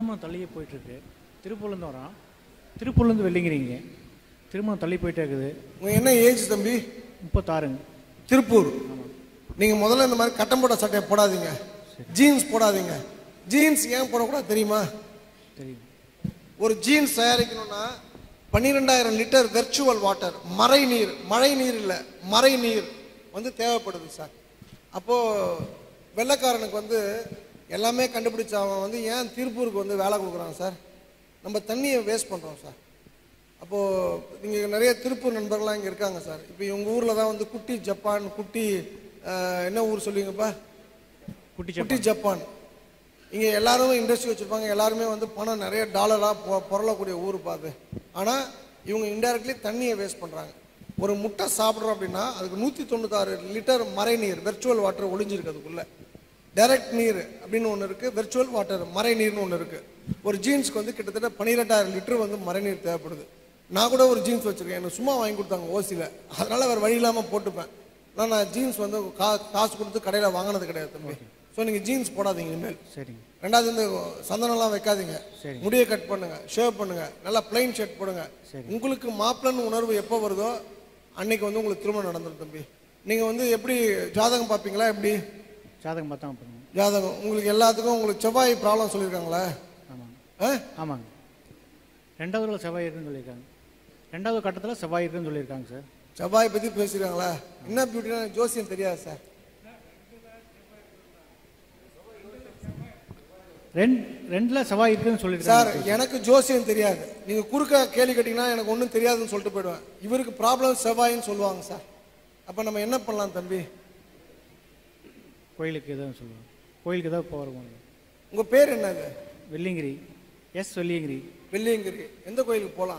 திருமணம் தள்ளியே போயிட்டுருக்கு திருப்பூர்லேருந்து வரோம் திருப்பூர்லேருந்து வெள்ளிங்கிறீங்க திருமணம் தள்ளி போயிட்டே இருக்குது உங்க என்ன ஏஜ் தம்பி முப்பத்தாறுங்க திருப்பூர் நீங்க முதல்ல இந்த மாதிரி கட்டம் போட்ட சட்டையை போடாதீங்க ஜீன்ஸ் போடாதீங்க ஜீன்ஸ் ஏன் போடக்கூடாது தெரியுமா தெரியும் ஒரு ஜீன்ஸ் தயாரிக்கணும்னா பன்னிரெண்டாயிரம் லிட்டர் வெர்ச்சுவல் வாட்டர் மறை நீர் மழை நீர் இல்லை மறை நீர் வந்து தேவைப்படுது சார் அப்போ வெள்ளைக்காரனுக்கு வந்து எல்லாமே கண்டுபிடிச்ச அவன் வந்து ஏன் திருப்பூருக்கு வந்து வேலை கொடுக்குறான் சார் நம்ம தண்ணியை வேஸ்ட் பண்ணுறோம் சார் அப்போது நீங்கள் நிறைய திருப்பூர் நண்பர்கள்லாம் இங்கே இருக்காங்க சார் இப்போ உங்கள் ஊரில் தான் வந்து குட்டி ஜப்பான் குட்டி அஹ், என்ன ஊர் சொல்லுவீங்கப்பா குட்டி குட்டி ஜப்பான் இங்கே எல்லாரும் இண்டஸ்ட்ரி வச்சுருப்பாங்க எல்லாருமே வந்து பணம் நிறைய டாலராக பொ பொருளக்கூடிய ஊர் பார்த்து ஆனால் இவங்க இன்டெரக்ட்லி தண்ணியை வேஸ்ட் பண்ணுறாங்க ஒரு முட்டை சாப்பிட்றோம் அப்படின்னா அதுக்கு நூற்றி தொண்ணூத்தாறு லிட்டர் மறை நீர் வெர்ச்சுவல் வாட்டர் ஒளிஞ்சிருக்கு அதுக்குள்ளே டைரக்ட் நீர் அப்படின்னு ஒன்று இருக்குது வெர்ச்சுவல் வாட்டர் மறை நீர்னு ஒன்று இருக்குது ஒரு ஜீன்ஸ்க்கு வந்து கிட்டத்தட்ட பன்னிரெண்டாயிரம் லிட்டர் வந்து மறை நீர் தேவைப்படுது நான் கூட ஒரு ஜீன்ஸ் வச்சுருக்கேன் எனக்கு சும்மா வாங்கி கொடுத்தாங்க ஓசியில் அதனால் வேறு வழி இல்லாமல் போட்டுப்பேன் ஆனால் நான் ஜீன்ஸ் வந்து கா காசு கொடுத்து கடையில் வாங்கினது கிடையாது தம்பி ஸோ நீங்கள் ஜீன்ஸ் போடாதீங்க இனிமேல் சரிங்க ரெண்டாவது இந்த சந்தனம்லாம் வைக்காதீங்க சரி. முடியை கட் பண்ணுங்க ஷேவ் பண்ணுங்க நல்லா பிளைன் ஷர்ட் போடுங்க சரி. உங்களுக்கு மாப்பிள்ளன்னு உணர்வு எப்போ வருதோ அன்னைக்கு வந்து உங்களுக்கு திருமணம் நடந்துடும் தம்பி நீங்க வந்து எப்படி ஜாதகம் பார்ப்பீங்களா எப்படி ஜாதகம் பார்த்தா பண்ணுங்க ஜாதகம் உங்களுக்கு எல்லாத்துக்கும் உங்களுக்கு செவ்வாய் ப்ராப்ளம் சொல்லியிருக்காங்களா ஆமாங்க ஆ? ஆமாங்க ரெண்டாவதுல செவ்வாய் இருக்குன்னு சொல்லியிருக்காங்க ரெண்டாவது கட்டத்தில் செவ்வாய் இருக்குன்னு சொல்லியிருக்காங்க சார் செவ்வாய் பத்தி பேசியிருக்காங்களா என்ன பியூட்டினா ஜோசியம் தெரியாது சார் ரெண்டு ரெண்டில் செவ்வாய் இருக்குன்னு சார் சொல்லியிருக்காங்க எனக்கு ஜோசியம் தெரியாது நீங்க குறுக்க கேள்வி கேட்டீங்கன்னா எனக்கு ஒன்றும் தெரியாதுன்னு சொல்லிட்டு போயிடுவேன் இவருக்கு ப்ராப்ளம் செவ்வாயின்னு சொல்லுவாங்க சார் அப்ப நம்ம என்ன பண்ணலாம் தம்பி கோயிலுக்கு எதாவது சொல்லுவாங்க கோயிலுக்கு ஏதாவது போகிறோம் உங்க பேர் என்னது வெள்ளிங்கிரி எஸ் வெள்ளியங்கிரி வெள்ளியங்கிரி எந்த கோயிலுக்கு போகலாம்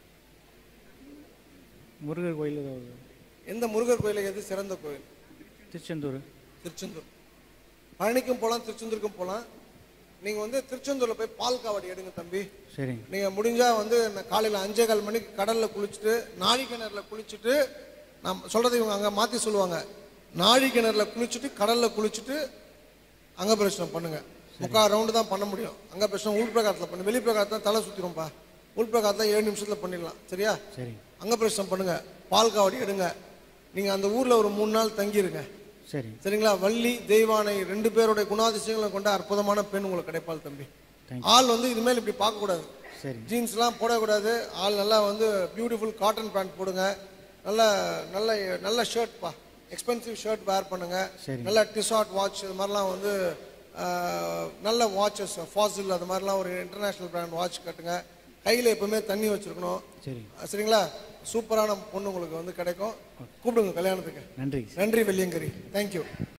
முருகர் கோயில் ஏதாவது எந்த முருகர் கோயிலுக்கு எது சிறந்த கோயில் திருச்செந்தூர் திருச்செந்தூர் பழனிக்கும் போகலாம் திருச்செந்தூருக்கும் போகலாம் நீங்கள் வந்து திருச்செந்தூரில் போய் பால் காவடி எடுங்க தம்பி சரிங்க நீங்கள் முடிஞ்சால் வந்து காலையில் அஞ்சே கால் மணிக்கு கடலில் குளிச்சுட்டு நாழி கிணறுல குளிச்சுட்டு நான் சொல்கிறத இவங்க அங்கே மாற்றி சொல்லுவாங்க நாழி கிணறுல குளிச்சுட்டு கடலில் குளிச்சுட்டு அங்க பிரச்சனை பண்ணுங்க முக்கால் ரவுண்டு தான் பண்ண முடியும் அங்க பிரச்சனை உள் பிரகாரத்தில் பண்ணு வெளி பிரகாரத்தில் தலை சுற்றிடும்பா உள் பிரகாரத்தில் ஏழு நிமிஷத்தில் பண்ணிடலாம் சரியா சரிங்க அங்க பிரச்சனை பண்ணுங்க பால் காவடி எடுங்க நீங்கள் அந்த ஊரில் ஒரு மூணு நாள் தங்கிருங்க சரி சரிங்களா வள்ளி தெய்வானை ரெண்டு பேருடைய குணாதிசயங்களை கொண்ட அற்புதமான பெண் உங்களுக்கு கிடைப்பாள் தம்பி Thank ஆள் வந்து இனிமேல் இப்படி பார்க்கக்கூடாது சரி ஜீன்ஸ்லாம் போடக்கூடாது ஆள் நல்லா வந்து பியூட்டிஃபுல் காட்டன் பேண்ட் போடுங்க நல்ல நல்ல நல்ல ஷர்ட்ப்பா எக்ஸ்பென்சிவ் ஷர்ட் வேர் பண்ணுங்க சரி. நல்ல டிஷார்ட் வாட்ச் இது மாதிரிலாம் வந்து ஆஹ், நல்ல வாட்சஸ் ஃபாசில் அது மாதிரிலாம் ஒரு இன்டர்நேஷ்னல் பிராண்ட் வாட்ச் கட்டுங்க கையில் எப்பவுமே தண்ணி வச்சிருக்கணும் சரி சரிங்களா சூப்பரான பொண்ணு உங்களுக்கு வந்து கிடைக்கும் கூப்பிடுங்க கல்யாணத்துக்கு நன்றி நன்றி வெள்ளியங்கரி தேங்க்யூ